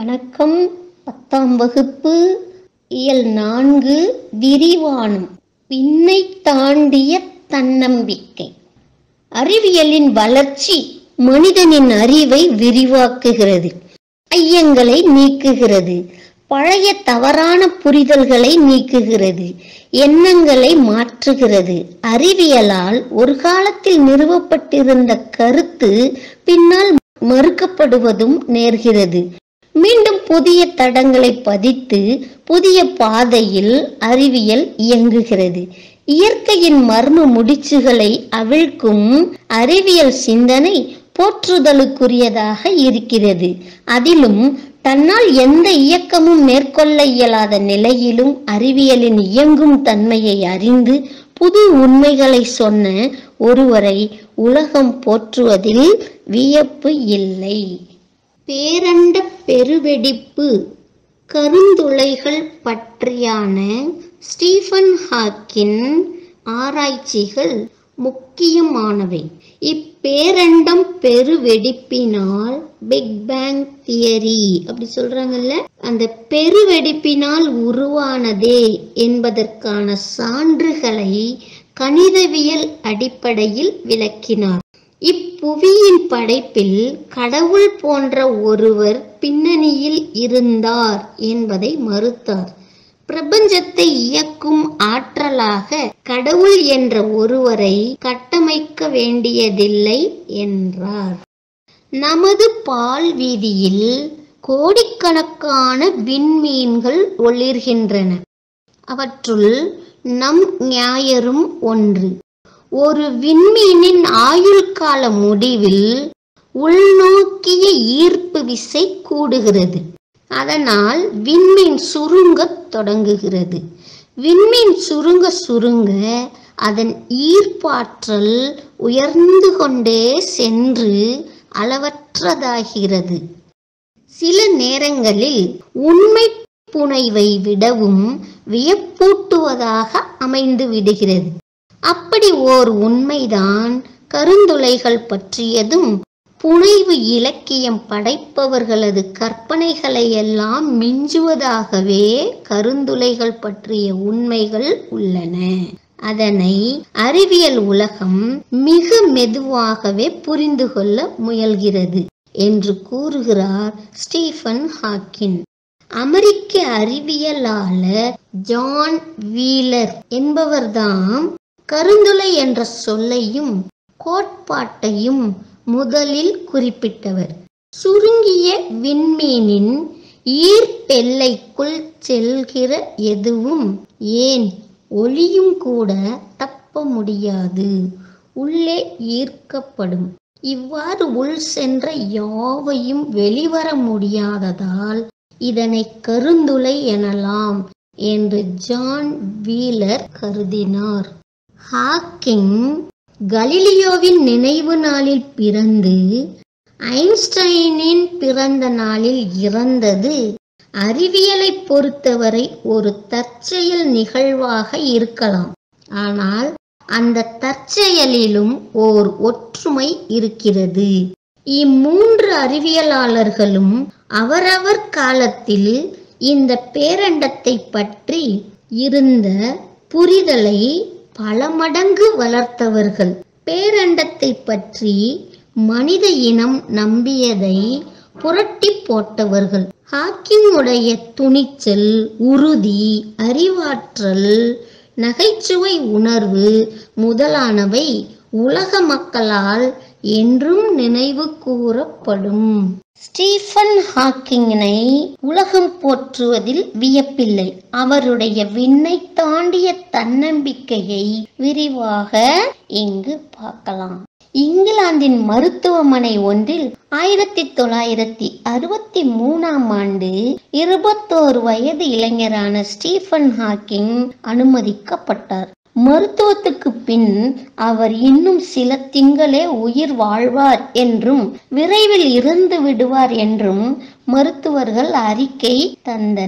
வணக்கம் பத்தாம் வகுப்பு இயல் நான்கு விரிவானம் பின்னை தாண்டிய தன்னம்பிக்கை அறிவியலின் வளர்ச்சி மனிதனின் அறிவை விரிவாக்குகிறது ஐயங்களை நீக்குகிறது பழைய தவறான புரிதல்களை நீக்குகிறது எண்ணங்களை மாற்றுகிறது அறிவியலால் ஒரு காலத்தில் நிறுவப்பட்டிருந்த கருத்து பின்னால் மறுக்கப்படுவதும் நேர்கிறது மீண்டும் புதிய தடங்களை பதித்து புதிய பாதையில் அறிவியல் இயங்குகிறது இயற்கையின் மர்ம முடிச்சுகளை அவிழ்க்கும் அறிவியல் சிந்தனை போற்றுதலுக்குரியதாக இருக்கிறது அதிலும் தன்னால் எந்த இயக்கமும் மேற்கொள்ள இயலாத நிலையிலும் அறிவியலின் இயங்கும் தன்மையை அறிந்து புது உண்மைகளை சொன்ன ஒருவரை உலகம் போற்றுவதில் வியப்பு இல்லை பேரண்ட பெருவெடிப்பு கருந்துளைகள் பற்றியான ஸ்டீஃபன் ஹாக்கின் ஆராய்ச்சிகள் முக்கியமானவை இப்பேரண்டம் பெருவெடிப்பினால் பிக் பேங் தியரி அப்படி சொல்றாங்கல்ல அந்த பெருவெடிப்பினால் உருவானதே என்பதற்கான சான்றுகளை கணிதவியல் அடிப்படையில் விளக்கினார் இப்புவியின் படைப்பில் கடவுள் போன்ற ஒருவர் பின்னணியில் இருந்தார் என்பதை மறுத்தார் பிரபஞ்சத்தை இயக்கும் ஆற்றலாக கடவுள் என்ற ஒருவரை கட்டமைக்க வேண்டியதில்லை என்றார் நமது பால் வீதியில் கோடிக்கணக்கான விண்மீன்கள் ஒளிர்கின்றன அவற்றுள் நம் ஞாயரும் ஒன்று ஒரு விண்மீனின் ஆயுள் கால முடிவில் உள்நோக்கிய ஈர்ப்பு விசை கூடுகிறது அதனால் விண்மீன் சுருங்கத் தொடங்குகிறது விண்மீன் சுருங்க சுருங்க அதன் ஈர்ப்பாற்றல் உயர்ந்து கொண்டே சென்று அளவற்றதாகிறது சில நேரங்களில் உண்மை புனைவை விடவும் வியப்பூட்டுவதாக அமைந்து விடுகிறது அப்படி ஓர் உண்மைதான் கருந்துளைகள் பற்றியதும் புனைவு இலக்கியம் படைப்பவர்களது கற்பனைகளை எல்லாம் மிஞ்சுவதாகவே கருந்துளைகள் பற்றிய உண்மைகள் உள்ளன அதனை அறிவியல் உலகம் மிக மெதுவாகவே புரிந்து கொள்ள முயல்கிறது என்று கூறுகிறார் ஸ்டீஃபன் ஹாக்கின் அமெரிக்க அறிவியலாளர் ஜான் வீலர் என்பவர்தாம் கருந்துளை என்ற சொல்லையும் கோட்பாட்டையும் முதலில் குறிப்பிட்டவர் சுருங்கிய விண்மீனின் ஈர்ப்பெல்லைக்குள் செல்கிற எதுவும் ஏன் ஒளியும் கூட தப்ப முடியாது உள்ளே ஈர்க்கப்படும் இவ்வாறு உள் சென்ற யாவையும் வெளிவர முடியாததால் இதனை கருந்துளை எனலாம் என்று ஜான் வீலர் கருதினார் ஹாக்கிங் கலிலியோவின் நினைவு நாளில் பிறந்து ஐன்ஸ்டைனின் பிறந்த நாளில் இறந்தது அறிவியலை பொறுத்தவரை ஒரு தற்செயல் நிகழ்வாக இருக்கலாம் ஆனால் அந்த தற்செயலிலும் ஓர் ஒற்றுமை இருக்கிறது இம்மூன்று அறிவியலாளர்களும் அவரவர் காலத்தில் இந்த பேரண்டத்தை பற்றி இருந்த புரிதலை பல மடங்கு வளர்த்தவர்கள் பேரண்டத்தை பற்றி மனித இனம் நம்பியதை புரட்டி போட்டவர்கள் ஹாக்கிங்குடைய துணிச்சல் உறுதி அறிவாற்றல் நகைச்சுவை உணர்வு முதலானவை உலக மக்களால் என்றும் நினைவு கூறப்படும் ஸ்டீஃபன் ஹாக்கிங்கினை உலகம் போற்றுவதில் வியப்பில்லை அவருடைய விண்ணை தாண்டிய தன்னம்பிக்கையை விரிவாக இங்கு பார்க்கலாம் இங்கிலாந்தின் மருத்துவமனை ஒன்றில் ஆயிரத்தி தொள்ளாயிரத்தி அறுபத்தி மூணாம் ஆண்டு இருபத்தோரு வயது இளைஞரான ஸ்டீஃபன் ஹாக்கிங் அனுமதிக்கப்பட்டார் மருத்துவத்துக்கு பின் அவர் இன்னும் சில திங்களே உயிர் வாழ்வார் என்றும் விரைவில் இறந்து விடுவார் என்றும் மருத்துவர்கள் அறிக்கை தந்தனர்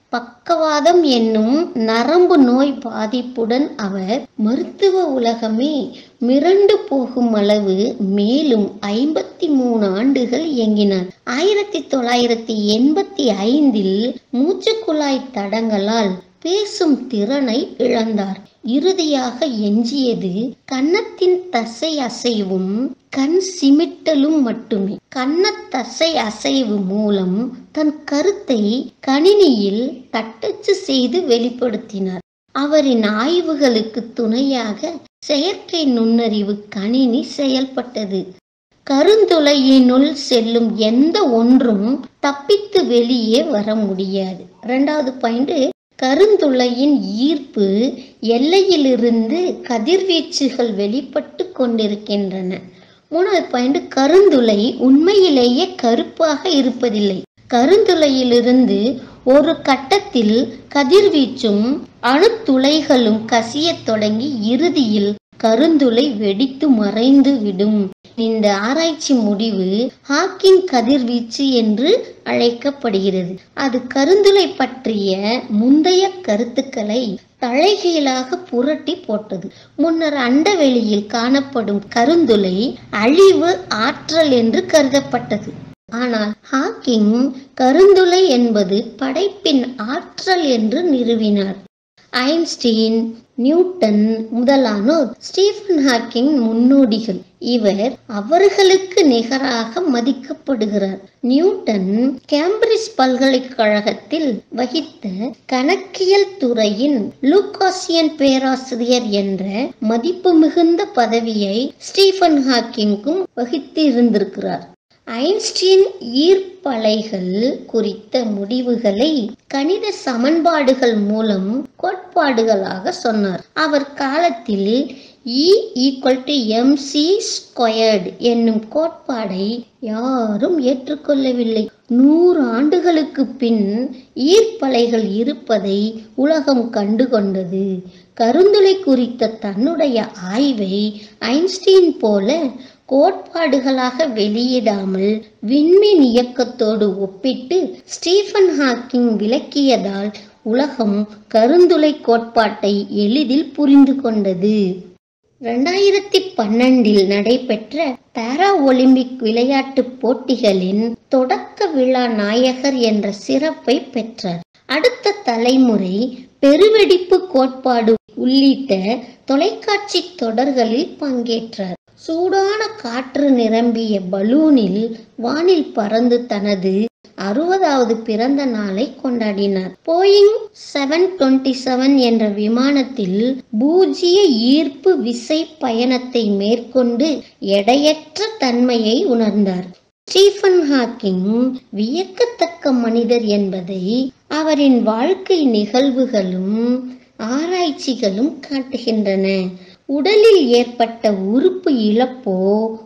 பக்கவாதம் என்னும் நரம்பு நோய் பாதிப்புடன் அவர் மருத்துவ உலகமே மிரண்டு போகும் அளவு மேலும் ஐம்பத்தி மூணு ஆண்டுகள் இயங்கினார் ஆயிரத்தி தொள்ளாயிரத்தி எண்பத்தி ஐந்தில் மூச்சுக்குழாய் தடங்களால் பேசும் திறனை இழந்தார் இறுதியாக எஞ்சியது கன்னத்தின் தசை அசைவும் கண் சிமிட்டலும் மட்டுமே கன்னத்தசை அசைவு மூலம் தன் கருத்தை கணினியில் தட்டச்சு செய்து வெளிப்படுத்தினார் அவரின் ஆய்வுகளுக்கு துணையாக செயற்கை நுண்ணறிவு கணினி செயல்பட்டது கருந்துளையினுள் செல்லும் எந்த ஒன்றும் தப்பித்து வெளியே வர முடியாது இரண்டாவது பாயிண்ட் கருந்துளையின் ஈர்ப்பு எல்லையிலிருந்து கதிர்வீச்சுகள் வெளிப்பட்டு கொண்டிருக்கின்றன மூணாவது பாயிண்ட் கருந்துளை உண்மையிலேயே கருப்பாக இருப்பதில்லை கருந்துளையிலிருந்து ஒரு கட்டத்தில் கதிர்வீச்சும் அணுத்துளைகளும் கசியத் தொடங்கி இறுதியில் கருந்துளை வெடித்து மறைந்து விடும் இந்த ஆராய்ச்சி முடிவு ஹாக்கிங் கதிர்வீச்சு என்று அழைக்கப்படுகிறது அது கருந்துளை பற்றிய முந்தைய கருத்துக்களை தலைகீழாக புரட்டி போட்டது முன்னர் அண்டவெளியில் காணப்படும் கருந்துளை அழிவு ஆற்றல் என்று கருதப்பட்டது ஆனால் ஹாக்கிங் கருந்துளை என்பது படைப்பின் ஆற்றல் என்று நிறுவினார் ஐன்ஸ்டீன் நியூட்டன் முதலானோர் ஸ்டீஃபன் ஹாக்கிங் முன்னோடிகள் இவர் அவர்களுக்கு நிகராக மதிக்கப்படுகிறார் நியூட்டன் கேம்பிரிட்ஜ் பல்கலைக்கழகத்தில் வகித்த கணக்கியல் துறையின் லூகாசியன் பேராசிரியர் என்ற மதிப்பு மிகுந்த பதவியை ஸ்டீஃபன் ஹாக்கிங்கும் வகித்து இருந்திருக்கிறார் ஐன்ஸ்டீன் ஈர்ப்பலைகள் குறித்த முடிவுகளை கணித சமன்பாடுகள் மூலம் கோட்பாடுகளாக சொன்னார் அவர் காலத்தில் E equal to MC squared என்னும் கோட்பாடை யாரும் ஏற்றுக்கொள்ளவில்லை நூறு ஆண்டுகளுக்கு பின் ஈர்ப்பலைகள் இருப்பதை உலகம் கண்டுகொண்டது கருந்துளை குறித்த தன்னுடைய ஆய்வை ஐன்ஸ்டீன் போல கோட்பாடுகளாக வெளியிடாமல் விண்மீன் இயக்கத்தோடு ஒப்பிட்டு ஸ்டீஃபன் ஹாக்கிங் விளக்கியதால் உலகம் கருந்துளை கோட்பாட்டை எளிதில் புரிந்து கொண்டது ரெண்டாயிரத்தி பன்னெண்டில் நடைபெற்ற பாரா ஒலிம்பிக் விளையாட்டுப் போட்டிகளின் தொடக்க விழா நாயகர் என்ற சிறப்பை பெற்றார் அடுத்த தலைமுறை பெருவெடிப்பு கோட்பாடு உள்ளிட்ட தொலைக்காட்சி தொடர்களில் பங்கேற்றார் சூடான காற்று நிரம்பிய பலூனில் வானில் பறந்து தனது அறுபதாவது பிறந்த நாளை கொண்டாடினார் போயிங் செவன் டுவெண்ட்டி செவன் என்ற விமானத்தில் பூஜ்ய ஈர்ப்பு விசை பயணத்தை மேற்கொண்டு எடையற்ற தன்மையை உணர்ந்தார் ஸ்டீஃபன் ஹாக்கிங் வியக்கத்தக்க மனிதர் என்பதை அவரின் வாழ்க்கை நிகழ்வுகளும் ஆராய்ச்சிகளும் காட்டுகின்றன உடலில் ஏற்பட்ட உறுப்பு இழப்போ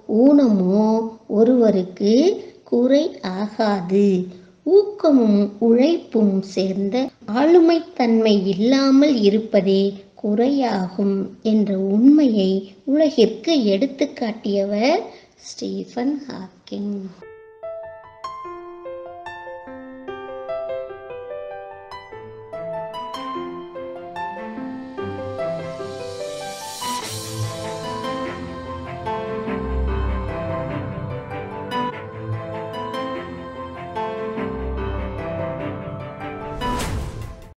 ஊனமோ ஒருவருக்கு குறை ஆகாது ஊக்கமும் உழைப்பும் சேர்ந்த ஆளுமைத்தன்மை இல்லாமல் இருப்பதே குறையாகும் என்ற உண்மையை உலகிற்கு எடுத்துக்காட்டியவர் ஸ்டீஃபன் ஹாக்கிங்